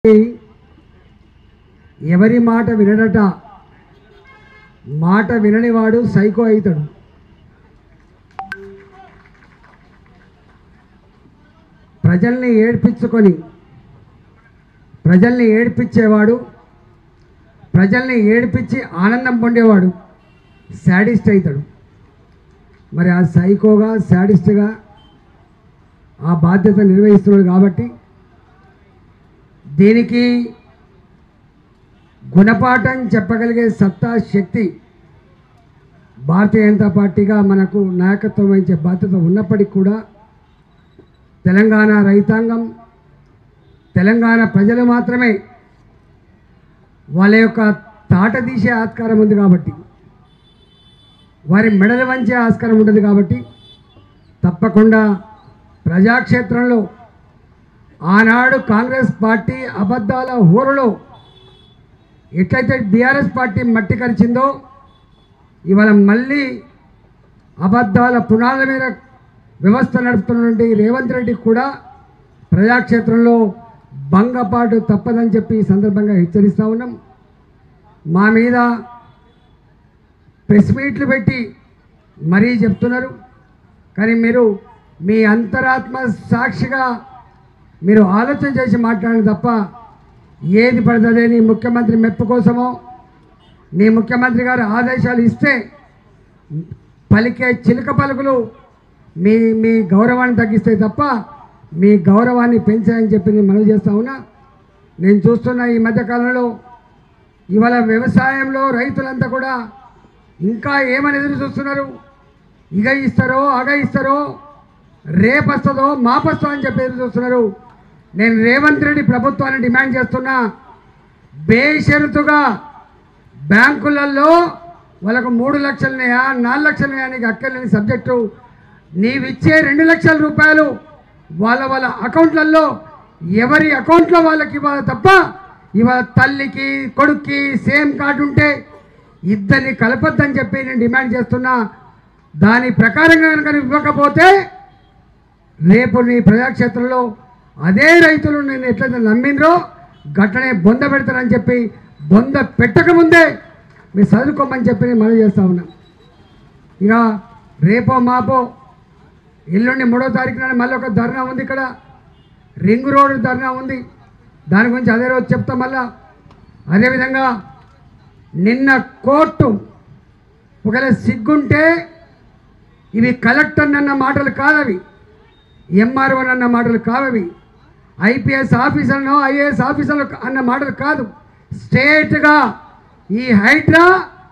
ఎవరి మాట వినడట మాట విననివాడు సైకో అవుతాడు ప్రజల్ని ఏడ్పించుకొని ప్రజల్ని ఏడ్పించేవాడు ప్రజల్ని ఏడ్పించి ఆనందం పొందేవాడు శాడిస్ట్ అవుతాడు మరి ఆ సైకోగా శాడిస్ట్గా ఆ బాధ్యత నిర్వహిస్తున్నాడు కాబట్టి దీనికి గుణపాఠం చెప్పగలిగే సత్తా శక్తి భారతీయ జనతా పార్టీగా మనకు నాయకత్వం వహించే బాధ్యత ఉన్నప్పటికీ కూడా తెలంగాణ రైతాంగం తెలంగాణ ప్రజలు మాత్రమే వాళ్ళ యొక్క తాట తీసే ఆస్కారం ఉంది కాబట్టి వారి మెడలు వంచే ఆస్కారం ఉంటుంది కాబట్టి తప్పకుండా ప్రజాక్షేత్రంలో ఆనాడు కాంగ్రెస్ పార్టీ అబద్ధాల హోరులో ఎట్లయితే బీఆర్ఎస్ పార్టీ మట్టి కరిచిందో ఇవాళ మళ్ళీ అబద్ధాల పునాదుల మీద వ్యవస్థ నడుపుతున్నటువంటి రేవంత్ రెడ్డి కూడా ప్రజాక్షేత్రంలో భంగపాటు తప్పదని చెప్పి ఈ సందర్భంగా హెచ్చరిస్తూ ఉన్నాం మా మీద ప్రెస్ మీట్లు పెట్టి మరీ చెప్తున్నారు కానీ మీరు మీ అంతరాత్మ సాక్షిగా మీరు ఆలోచన చేసి మాట్లాడండి తప్ప ఏది పడుతుంది నీ ముఖ్యమంత్రి మెప్పు కోసమో నీ ముఖ్యమంత్రి గారు ఆదేశాలు ఇస్తే పలికే చిలుక పలుకులు మీ మీ గౌరవాన్ని తగ్గిస్తాయి తప్ప మీ గౌరవాన్ని పెంచాయని చెప్పి నేను మనవి చేస్తా ఉన్నా నేను చూస్తున్న ఈ మధ్యకాలంలో ఇవాళ వ్యవసాయంలో రైతులంతా కూడా ఇంకా ఏమని ఎదురు చూస్తున్నారు ఇగ ఇస్తారో అగ ఇస్తారో రేపొస్తుందో మాపొస్తో అని చెప్పి ఎదురు చూస్తున్నారు నేను రేవంత్ రెడ్డి ప్రభుత్వాన్ని డిమాండ్ చేస్తున్నా బేషరతుగా బ్యాంకులలో వాళ్ళకు మూడు లక్షలున్నాయా నాలుగు లక్షలున్నాయా నీకు అక్కర్లేని సబ్జెక్టు నీవిచ్చే రెండు లక్షల రూపాయలు వాళ్ళ వాళ్ళ అకౌంట్లలో ఎవరి అకౌంట్లో వాళ్ళకి ఇవ్వాలి తప్ప ఇవాళ తల్లికి కొడుక్కి సేమ్ కార్డు ఉంటే ఇద్దరిని కలపొద్దని చెప్పి నేను డిమాండ్ చేస్తున్నా దాని ప్రకారంగా కనుక నువ్వు ఇవ్వకపోతే రేపు నీ ప్రజాక్షేత్రంలో అదే రైతులు నేను ఎట్లయితే నమ్మిండ్రో గట్టనే బొంద పెడతానని చెప్పి బొంద పెట్టకముందే మీరు చదువుకోమని చెప్పి నేను మనవి చేస్తా ఉన్నా ఇక రేపో మాపో ఎల్లుండి మూడో తారీఖు నాడు మళ్ళీ ఒక ధర్నా ఉంది ఇక్కడ రింగ్ రోడ్ ధర్నా ఉంది దాని గురించి అదే రోజు చెప్తాం మళ్ళా అదేవిధంగా నిన్న కోర్టు ఒకవేళ సిగ్గుంటే ఇవి కలెక్టర్ అన్న మాటలు కాదవి ఎంఆర్ఓ అన్న మాటలు కావవి ఐపీఎస్ ఆఫీసర్ను ఐఏఎస్ ఆఫీసర్లు అన్న మాటలు కాదు స్ట్రేట్గా ఈ హైడ్రా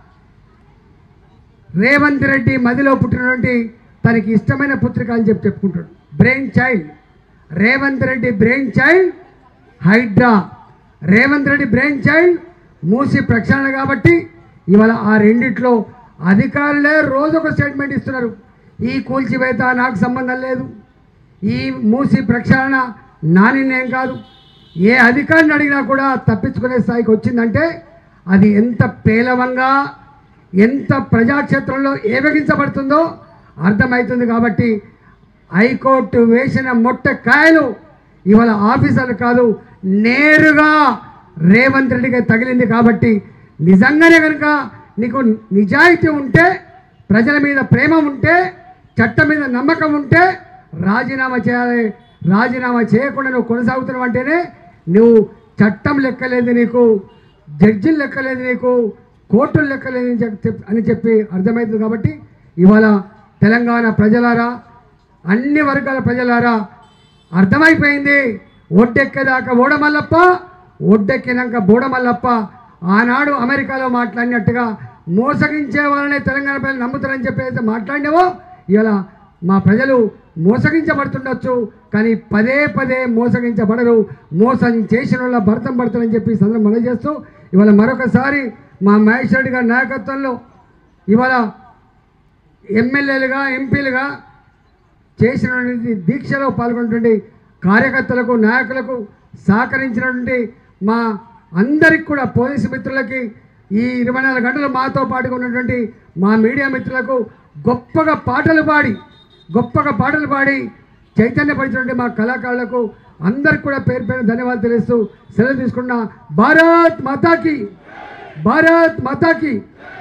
రేవంత్ రెడ్డి మదిలో పుట్టినటువంటి తనకి ఇష్టమైన పుత్రిక అని చెప్పి చెప్పుకుంటాడు brain child Revanth Reddy brain child Hydraa Revanth Reddy brain child Musi ప్రక్షాళన కాబట్టి ఇవాళ ఆ రెండిట్లో అధికారులే రోజు ఒక స్టేట్మెంట్ ఇస్తున్నారు ఈ కూల్చివేత నాకు సంబంధం లేదు ఈ మూసి ప్రక్షాళన నా నిర్ణయం కాదు ఏ అధికారిని అడిగినా కూడా తప్పించుకునే స్థాయికి వచ్చిందంటే అది ఎంత పేలవంగా ఎంత ప్రజాక్షేత్రంలో ఏవగించబడుతుందో అర్థమవుతుంది కాబట్టి హైకోర్టు వేసిన మొట్ట కాయలు ఇవాళ ఆఫీసర్లు కాదు నేరుగా రేవంత్ రెడ్డికి తగిలింది కాబట్టి నిజంగానే కనుక నీకు నిజాయితీ ఉంటే ప్రజల మీద ప్రేమ ఉంటే చట్టం మీద నమ్మకం ఉంటే రాజీనామా చేయాలి రాజీనామా చేయకుండా నువ్వు కొనసాగుతున్నావు అంటేనే నువ్వు చట్టం లెక్కలేదు నీకు జడ్జిలు లెక్కలేదు నీకు కోర్టులు లెక్కలేదు అని చెప్పి అని చెప్పి అర్థమవుతుంది కాబట్టి ఇవాళ తెలంగాణ ప్రజలారా అన్ని వర్గాల ప్రజలారా అర్థమైపోయింది ఒడ్డెక్కేదాకా ఓడమల్లప్ప ఒడ్డెక్కినాక బోడమల్లప్ప ఆనాడు అమెరికాలో మాట్లాడినట్టుగా మోసగించే వాళ్ళనే తెలంగాణ ప్రజలు నమ్ముతారని చెప్పి అయితే మాట్లాడినావో ఇవాళ మా ప్రజలు మోసగించబడుతుండొచ్చు కానీ పదే పదే మోసగించబడరు మోసం చేసిన వాళ్ళ భర్తం పడతారని చెప్పి ఈ సందర్భం మనం చేస్తూ ఇవాళ మరొకసారి మా మహేష్ రెడ్డి గారి నాయకత్వంలో ఇవాళ ఎమ్మెల్యేలుగా ఎంపీలుగా చేసినటువంటి దీక్షలో పాల్గొన్నటువంటి కార్యకర్తలకు నాయకులకు సహకరించినటువంటి మా అందరికి కూడా పోలీసు మిత్రులకి ఈ ఇరవై నాలుగు గంటలు మాతో పాటుగా ఉన్నటువంటి మా మీడియా మిత్రులకు గొప్పగా పాటలు పాడి గొప్పగా పాటలు పాడి చైతన్యపరిచినటువంటి మా కళాకారులకు అందరికి కూడా పేరు పేరు ధన్యవాదాలు తెలుస్తూ సెలవు తీసుకున్న భారత్ మాతాకి భారత్ మాతాకి